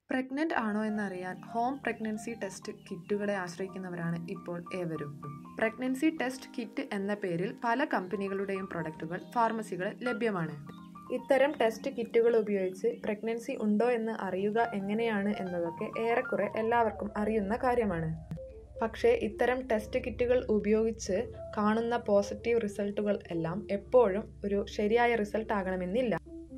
pregnant ആണോ എന്നറിയാൻ home pregnancy test കിറ്റുകളെ ആശ്രയിക്കുന്നവരാണ് ഇപ്പോൾ ഏവരും പ്രഗ്നൻസി ടെസ്റ്റ് കിറ്റ് എന്ന പേരിൽ പല കമ്പനികളുടെയും പ്രൊഡക്റ്റുകൾ ഫാർമസികളിൽ ലഭ്യമാണ് ഇത്തരം ടെസ്റ്റ് കിറ്റുകൾ ഉപയോഗിച്ച് പ്രഗ്നൻസി ഉണ്ടോ എന്ന് അറിയുക എങ്ങനെയാണ് എന്നതൊക്കെ ഏറെക്കുറെ എല്ലാവർക്കും അറിയുന്ന കാര്യമാണ് പക്ഷേ ഇത്തരം ടെസ്റ്റ് കിറ്റുകൾ ഉപയോഗിച്ച് കാണുന്ന പോസിറ്റീവ് റിസൾട്ടുകൾ എല്ലാം എപ്പോഴും ഒരു ശരിയായ റിസൾട്ട് ആകണമെന്നില്ല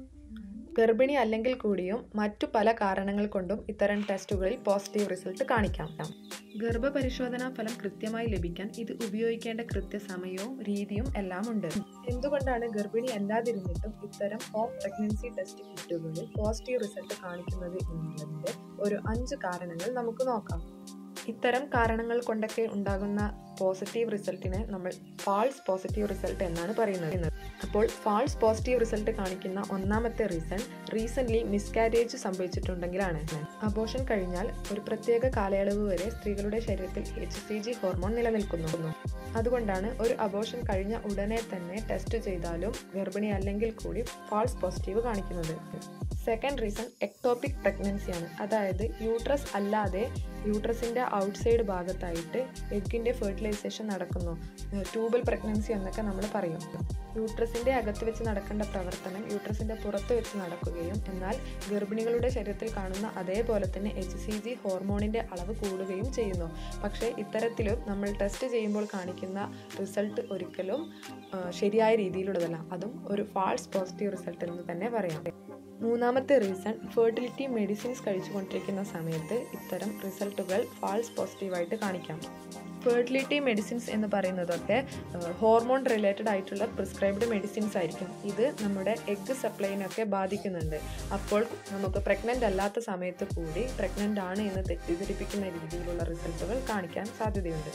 ഗർഭിണി അല്ലെങ്കിൽ കൂടിയും മറ്റു പല കാരണങ്ങൾ കൊണ്ടും ഇത്തരം ടെസ്റ്റുകളിൽ പോസിറ്റീവ് റിസൾട്ട് കാണിക്കാം ഗർഭപരിശോധനാ ഫലം കൃത്യമായി ലഭിക്കാൻ ഇത് ഉപയോഗിക്കേണ്ട കൃത്യസമയവും രീതിയും എല്ലാം ഉണ്ട് എന്തുകൊണ്ടാണ് ഗർഭിണി അല്ലാതിരുന്നിട്ടും ഇത്തരം ഹോം പ്രഗ്നൻസി ടെസ്റ്റ് കിറ്റുകളിൽ പോസിറ്റീവ് റിസൾട്ട് കാണിക്കുന്നത് എന്നുള്ളതിന്റെ ഒരു അഞ്ച് കാരണങ്ങൾ നമുക്ക് നോക്കാം ഇത്തരം കാരണങ്ങൾ കൊണ്ടൊക്കെ ഉണ്ടാകുന്ന പോസിറ്റീവ് റിസൾട്ടിനെ നമ്മൾ ഫാൾസ് പോസിറ്റീവ് റിസൾട്ട് എന്നാണ് പറയുന്നത് അപ്പോൾ ഫാൾസ് പോസിറ്റീവ് റിസൾട്ട് കാണിക്കുന്ന ഒന്നാമത്തെ റീസൺ റീസെന്റ് മിസ്കാരേജ് സംഭവിച്ചിട്ടുണ്ടെങ്കിലാണ് അബോഷൻ കഴിഞ്ഞാൽ ഒരു പ്രത്യേക കാലയളവ് വരെ സ്ത്രീകളുടെ ശരീരത്തിൽ എച്ച് സി ജി ഹോർമോൺ നിലനിൽക്കുന്നു അതുകൊണ്ടാണ് ഒരു അബോഷൻ കഴിഞ്ഞ ഉടനെ തന്നെ ടെസ്റ്റ് ചെയ്താലും ഗർഭിണി അല്ലെങ്കിൽ കൂടി ഫാൾസ് പോസിറ്റീവ് കാണിക്കുന്നത് സെക്കൻഡ് റീസൺ എക്ടോപിക് പ്രഗ്നൻസിയാണ് അതായത് യൂട്രസ് അല്ലാതെ യൂട്രസിൻ്റെ ഔട്ട്സൈഡ് ഭാഗത്തായിട്ട് എഗ്ഗിൻ്റെ ഫെർട്ടിലൈസേഷൻ നടക്കുന്നു ട്യൂബൽ പ്രഗ്നൻസി എന്നൊക്കെ നമ്മൾ പറയും യൂട്രസിൻ്റെ അകത്ത് വെച്ച് നടക്കേണ്ട പ്രവർത്തനം യൂട്രസിൻ്റെ പുറത്ത് വെച്ച് നടക്കുകയും എന്നാൽ ഗർഭിണികളുടെ ശരീരത്തിൽ കാണുന്ന അതേപോലെ തന്നെ എച്ച് സി ജി ഹോർമോണിൻ്റെ അളവ് കൂടുകയും ചെയ്യുന്നു പക്ഷേ ഇത്തരത്തിലും നമ്മൾ ടെസ്റ്റ് ചെയ്യുമ്പോൾ കാണിക്കുന്ന റിസൾട്ട് ഒരിക്കലും ശരിയായ രീതിയിലുള്ളതല്ല അതും ഒരു ഫാൾസ് പോസിറ്റീവ് റിസൾട്ട് എന്ന് തന്നെ പറയാം മൂന്നാമത്തെ റീസൺ ഫെർട്ടിലിറ്റി മെഡിസിൻസ് കഴിച്ചുകൊണ്ടിരിക്കുന്ന സമയത്ത് ഇത്തരം റിസൾട്ടുകൾ ഫാൾസ് പോസിറ്റീവായിട്ട് കാണിക്കാം ഫെർട്ടിലിറ്റി മെഡിസിൻസ് എന്ന് പറയുന്നതൊക്കെ ഹോർമോൺ റിലേറ്റഡ് ആയിട്ടുള്ള പ്രിസ്ക്രൈബ്ഡ് മെഡിസിൻസ് ആയിരിക്കും ഇത് നമ്മുടെ എഗ്ഗ് സപ്ലൈനൊക്കെ ബാധിക്കുന്നുണ്ട് അപ്പോൾ നമുക്ക് പ്രഗ്നൻ്റ് അല്ലാത്ത സമയത്ത് കൂടി പ്രഗ്നൻ്റ് ആണ് എന്ന് തെറ്റിദ്ധരിപ്പിക്കുന്ന രീതിയിലുള്ള റിസൾട്ടുകൾ കാണിക്കാൻ സാധ്യതയുണ്ട്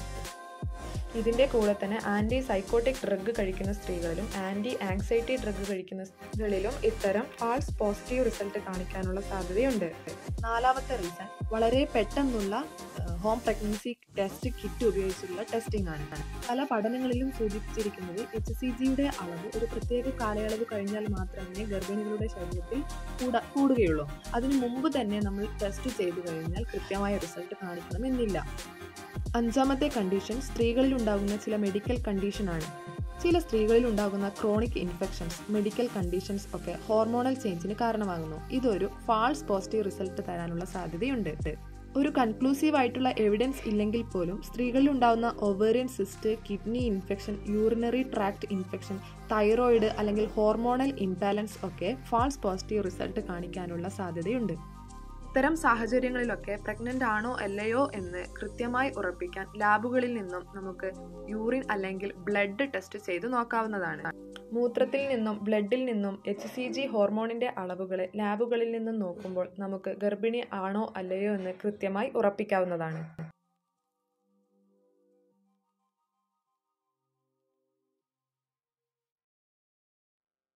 ഇതിൻ്റെ കൂടെ തന്നെ ആൻറ്റി സൈക്കോട്ടിക് ഡ്രഗ് കഴിക്കുന്ന സ്ത്രീകളിലും ആൻറ്റി ആങ്സൈറ്റി ഡ്രഗ് കഴിക്കുന്ന സ്ത്രീകളിലും ഇത്തരം ഫാൾസ് പോസിറ്റീവ് റിസൾട്ട് കാണിക്കാനുള്ള സാധ്യതയുണ്ട് നാലാമത്തെ റീസൺ വളരെ പെട്ടെന്നുള്ള ഹോം പ്രഗ്നൻസി ടെസ്റ്റ് കിറ്റ് ഉപയോഗിച്ചുള്ള ടെസ്റ്റിംഗ് ആണ് പല പഠനങ്ങളിലും സൂചിപ്പിച്ചിരിക്കുന്നത് എച്ച് സി ജിയുടെ അളവ് ഒരു പ്രത്യേക കാലയളവ് കഴിഞ്ഞാൽ മാത്രമേ ഗർഭിണികളുടെ ശരീരത്തിൽ കൂട കൂടുകയുള്ളൂ അതിനു മുമ്പ് തന്നെ നമ്മൾ ടെസ്റ്റ് ചെയ്തു കഴിഞ്ഞാൽ കൃത്യമായ റിസൾട്ട് കാണിക്കണമെന്നില്ല അഞ്ചാമത്തെ കണ്ടീഷൻ സ്ത്രീകളിൽ ഉണ്ടാകുന്ന ചില മെഡിക്കൽ കണ്ടീഷൻ ആണ് ചില സ്ത്രീകളിൽ ഉണ്ടാകുന്ന ക്രോണിക് ഇൻഫെക്ഷൻസ് മെഡിക്കൽ കണ്ടീഷൻസ് ഒക്കെ ഹോർമോണൽ ചേഞ്ചിന് കാരണമാകുന്നു ഇതൊരു ഫാൾസ് പോസിറ്റീവ് റിസൾട്ട് തരാനുള്ള സാധ്യതയുണ്ട് ഒരു കൺക്ലൂസീവ് ആയിട്ടുള്ള എവിഡൻസ് ഇല്ലെങ്കിൽ പോലും സ്ത്രീകളിൽ ഉണ്ടാകുന്ന ovarian cyst kidney infection urinary tract infection thyroid അല്ലെങ്കിൽ ഹോർമോണൽ ഇംബാലൻസ് ഒക്കെ ഫാൾസ് പോസിറ്റീവ് റിസൾട്ട് കാണിക്കാനുള്ള സാധ്യതയുണ്ട് ഇത്തരം സാഹചര്യങ്ങളിലൊക്കെ പ്രഗ്നന്റ് ആണോ അല്ലയോ എന്ന് കൃത്യമായി ഉറപ്പിക്കാൻ ലാബുകളിൽ നിന്നും നമുക്ക് യൂറിൻ അല്ലെങ്കിൽ ബ്ലഡ് ടെസ്റ്റ് ചെയ്ത് നോക്കാവുന്നതാണ് മൂത്രത്തിൽ നിന്നും ബ്ലഡിൽ നിന്നും എച്ച് സി ജി ഹോർമോണിന്റെ അളവുകൾ ലാബുകളിൽ നിന്നും നോക്കുമ്പോൾ നമുക്ക് ഗർഭിണി ആണോ അല്ലയോ എന്ന് കൃത്യമായി ഉറപ്പിക്കാവുന്നതാണ്